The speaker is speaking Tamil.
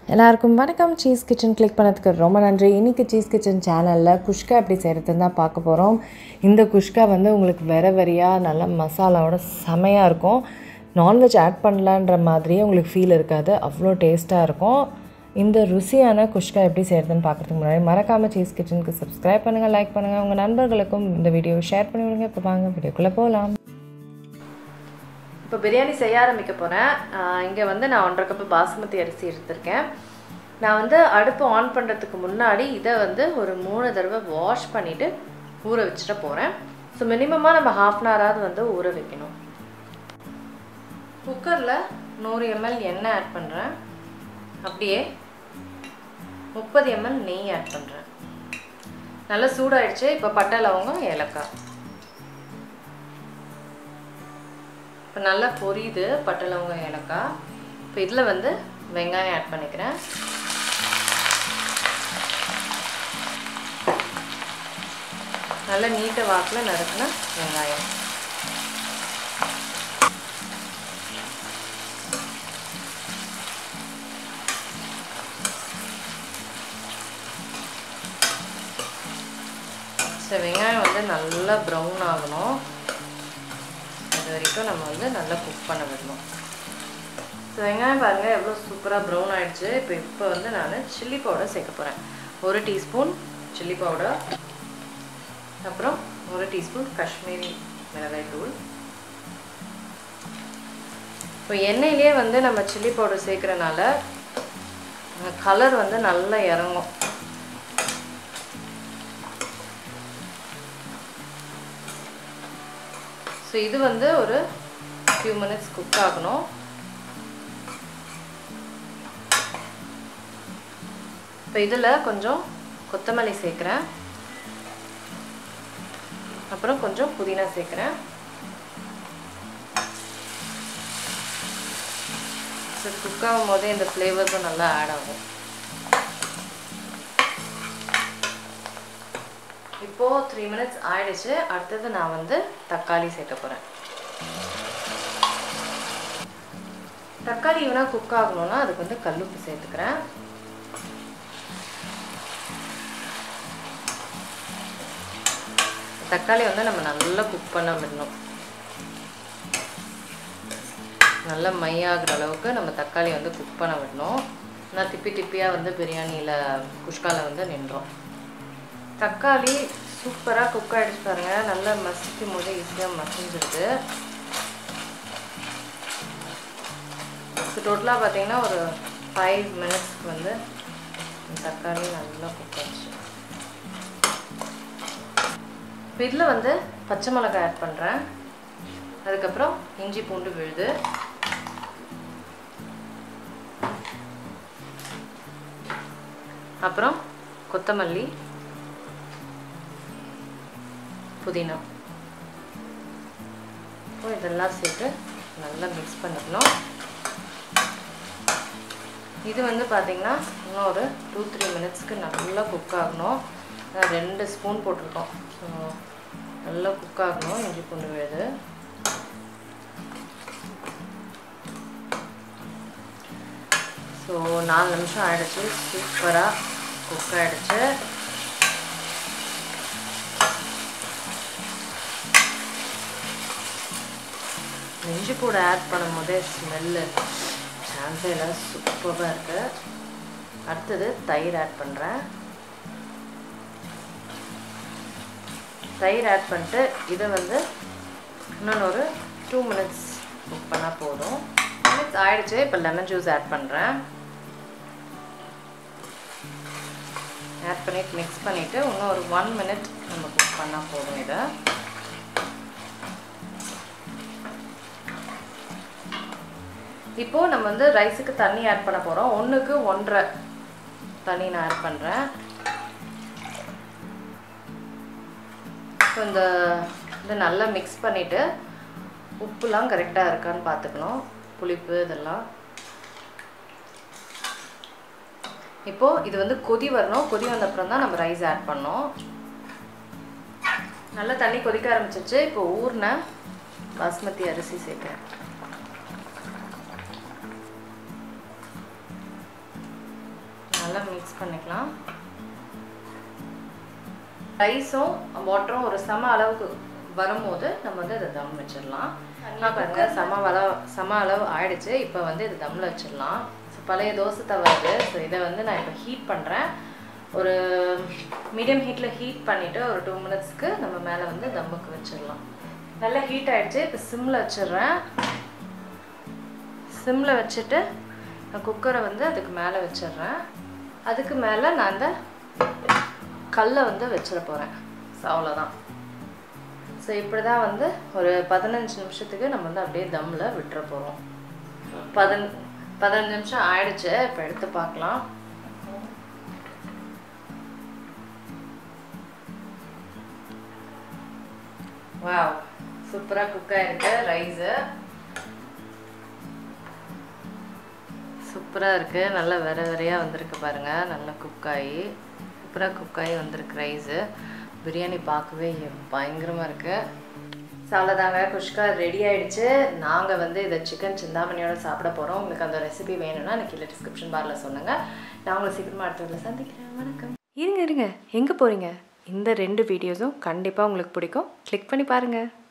எல்லாருக்கும் வணக்கம் சீஸ் கிச்சன் கிளிக் பண்ணதுக்கு ரொம்ப நன்றி இன்றைக்கி சீஸ் கிச்சன் சேனலில் குஷ்கா எப்படி செய்கிறதுன்னு தான் பார்க்க போகிறோம் இந்த குஷ்கா வந்து உங்களுக்கு வெற வெறையாக நல்ல மசாலாவோட செமையாக இருக்கும் நான்வெஜ் ஆட் பண்ணலான்ற மாதிரியே உங்களுக்கு ஃபீல் இருக்காது அவ்வளோ டேஸ்ட்டாக இருக்கும் இந்த ருசியான குஷ்கா எப்படி செய்கிறதுன்னு பார்க்குறதுக்கு முன்னாடி மறக்காமல் சீஸ் கிச்சனுக்கு சப்ஸ்கிரைப் பண்ணுங்கள் லைக் பண்ணுங்கள் உங்கள் நண்பர்களுக்கும் இந்த வீடியோவை ஷேர் பண்ணி விடுங்க இப்போ வாங்க வீடியோக்குள்ளே போகலாம் இப்போ பிரியாணி செய்ய ஆரம்பிக்க போகிறேன் இங்கே வந்து நான் ஒன்றரை கப்பு பாசுமதி அரிசி எடுத்திருக்கேன் நான் வந்து அடுப்பு ஆன் பண்ணுறதுக்கு முன்னாடி இதை வந்து ஒரு மூணு தடவை வாஷ் பண்ணிவிட்டு ஊற வச்சுட்டு போகிறேன் ஸோ மினிமமாக நம்ம ஹாஃப் அன் ஹவராவது வந்து ஊற வைக்கணும் குக்கரில் நூறு எம்எல் எண்ணெய் ஆட் பண்ணுறேன் அப்படியே முப்பது எம்எல் நெய் ஆட் பண்ணுறேன் நல்லா சூடாயிடுச்சு இப்போ பட்டை லவங்கம் ஏலக்காய் இப்போ நல்லா பொரியுது பட்டை லவங்கம் ஏலக்காய் இப்போ இதில் வந்து வெங்காயம் ஆட் பண்ணிக்கிறேன் நல்லா நீட்ட வாக்கில் நறுக்குன வெங்காயம் சரி வெங்காயம் வந்து நல்லா ப்ரௌன் ஆகணும் அது வரைக்கும் நம்ம வந்து நல்லா குக் பண்ண விடணும் ஸோ வெங்காயம் பாருங்கள் எவ்வளோ சூப்பராக ப்ரௌன் ஆகிடுச்சு இப்போ இப்போ வந்து நான் சில்லி பவுடர் சேர்க்க போகிறேன் ஒரு டீஸ்பூன் சில்லி பவுடர் அப்புறம் ஒரு டீஸ்பூன் காஷ்மீரி மிளகாய் தூள் இப்போ எண்ணெயிலே வந்து நம்ம சில்லி பவுடர் சேர்க்குறனால கலர் வந்து நல்லா இறங்கும் ஸோ இது வந்து ஒரு ஃபியூ மினிட்ஸ் குக் ஆகணும் இப்போ இதில் கொஞ்சம் கொத்தமல்லி சேர்க்குறேன் அப்புறம் கொஞ்சம் புதினா சேர்க்குறேன் ஸோ குக் ஆகும் போதே இந்த ஃப்ளேவர்ஸும் நல்லா ஆட் ஆகும் இப்போது த்ரீ மினிட்ஸ் ஆயிடுச்சு அடுத்தது நான் வந்து தக்காளி சேர்க்க போகிறேன் தக்காளி இவனாக குக் ஆகணும்னா அதுக்கு வந்து கல்லுப்பு சேர்த்துக்கிறேன் தக்காளி வந்து நம்ம நல்லா குக் பண்ண விடணும் நல்லா மையாகிற அளவுக்கு நம்ம தக்காளி வந்து குக் பண்ண விடணும் நான் திப்பி திப்பியாக வந்து பிரியாணியில் குஷ்காவில் வந்து நின்றோம் தக்காளி சூப்பராக குக் ஆகிடுச்சு பாருங்கள் நல்லா மசிக்கும் போது ஈஸியாக மசிஞ்சிருது ஸோ டோட்டலாக பார்த்தீங்கன்னா ஒரு ஃபைவ் மினிட்ஸ்க்கு வந்து தக்காளி நல்லா குக் ஆச்சு இப்போ இதில் வந்து பச்சை மிளகாய் ஆட் பண்ணுறேன் அதுக்கப்புறம் இஞ்சி பூண்டு விழுது அப்புறம் கொத்தமல்லி புதினா இப்போ இதெல்லாம் சேர்த்து நல்லா மிக்ஸ் பண்ணிக்கணும் இது வந்து பார்த்திங்கன்னா இன்னும் ஒரு டூ த்ரீ மினிட்ஸ்க்கு நல்லா குக் ஆகணும் ரெண்டு ஸ்பூன் போட்டிருக்கோம் ஸோ நல்லா குக் ஆகணும் இஞ்சி பூண்டு விழுது ஸோ நாலு நிமிஷம் ஆகிடுச்சு சூப்பராக குக் ஆகிடுச்சு இஞ்சி கூட ஆட் பண்ணும் போதே ஸ்மெல்லு சான்ஸே இல்லை சூப்பராக இருக்குது அடுத்தது தயிர் ஆட் பண்ணுறேன் தயிர் ஆட் பண்ணிட்டு இதை வந்து இன்னொன்று ஒரு டூ மினிட்ஸ் குக் பண்ணால் போதும் மினிட்ஸ் ஆகிடுச்சு இப்போ லெமன் ஜூஸ் ஆட் பண்ணுறேன் ஆட் பண்ணிவிட்டு மிக்ஸ் பண்ணிவிட்டு இன்னும் ஒரு ஒன் மினிட் நம்ம குக் பண்ணால் போதும் இதை இப்போது நம்ம வந்து ரைஸுக்கு தண்ணி ஆட் பண்ண போகிறோம் ஒன்றுக்கு ஒன்றரை தண்ணி நான் ஆட் பண்ணுறேன் ஸோ இந்த இதை நல்லா மிக்ஸ் பண்ணிவிட்டு உப்புலாம் கரெக்டாக இருக்கான்னு பார்த்துக்கணும் புளிப்பு இதெல்லாம் இப்போது இது வந்து கொதி வரணும் கொதி வந்த அப்புறம் தான் நம்ம ரைஸ் ஆட் பண்ணோம் நல்லா தண்ணி கொதிக்க ஆரம்பிச்சிச்சு இப்போ ஊர்ன பாஸ்மதி அரிசி சேர்க்குறேன் நல்லா மிக்ஸ் பண்ணிக்கலாம் ரைஸும் வாட்டரும் ஒரு சம அளவுக்கு வரும்போது நம்ம வந்து அதை தம் வச்சிடலாம் நான் பாருங்க சம அளவு சம அளவு ஆயிடுச்சு இப்போ வந்து இது தம்மில் வச்சிடலாம் ஸோ பழைய தோசை தவா இது ஸோ இதை வந்து நான் இப்போ ஹீட் பண்ணுறேன் ஒரு மீடியம் ஹீட்டில் ஹீட் பண்ணிவிட்டு ஒரு டூ மினிட்ஸ்க்கு நம்ம மேலே வந்து தம்முக்கு வச்சிடலாம் நல்லா ஹீட் ஆகிடுச்சு இப்போ சிம்மில் வச்சிடுறேன் சிம்மில் வச்சுட்டு நான் குக்கரை வந்து அதுக்கு மேலே வச்சிடுறேன் அதுக்கு மேலே நான் அந்த கல்லை வந்து வச்சிட போகிறேன் ஸோ அவ்வளோதான் ஸோ இப்படி தான் வந்து ஒரு பதினஞ்சு நிமிஷத்துக்கு நம்ம வந்து அப்படியே தம்மில் விட்டுற போகிறோம் பதின பதினஞ்சு நிமிஷம் ஆயிடுச்சு இப்போ எடுத்து பார்க்கலாம் வாவ் சூப்பராக குக் ஆயிருக்கு ரைஸு சூப்பராக இருக்குது நல்லா வெற வெறையாக வந்திருக்கு பாருங்கள் நல்லா குக் ஆகி சூப்பராக குக் ஆகி வந்திருக்கு ரைஸு பிரியாணி பார்க்கவே பயங்கரமாக இருக்குது ஸோ அவ்வளோதாங்க குஷ்கா ரெடி ஆயிடுச்சு நாங்கள் வந்து இதை சிக்கன் சிந்தாமணியோட சாப்பிட போகிறோம் உங்களுக்கு அந்த ரெசிபி வேணும்னா எனக்கு கீழே டிஸ்கிரிப்ஷன் பாரில் சொல்லுங்கள் நான் உங்களை சீக்கிரமாக அடுத்த சந்திக்கிறேன் வணக்கம் இருங்க இருங்க எங்கே போகிறீங்க இந்த ரெண்டு வீடியோஸும் கண்டிப்பாக உங்களுக்கு பிடிக்கும் கிளிக் பண்ணி பாருங்கள்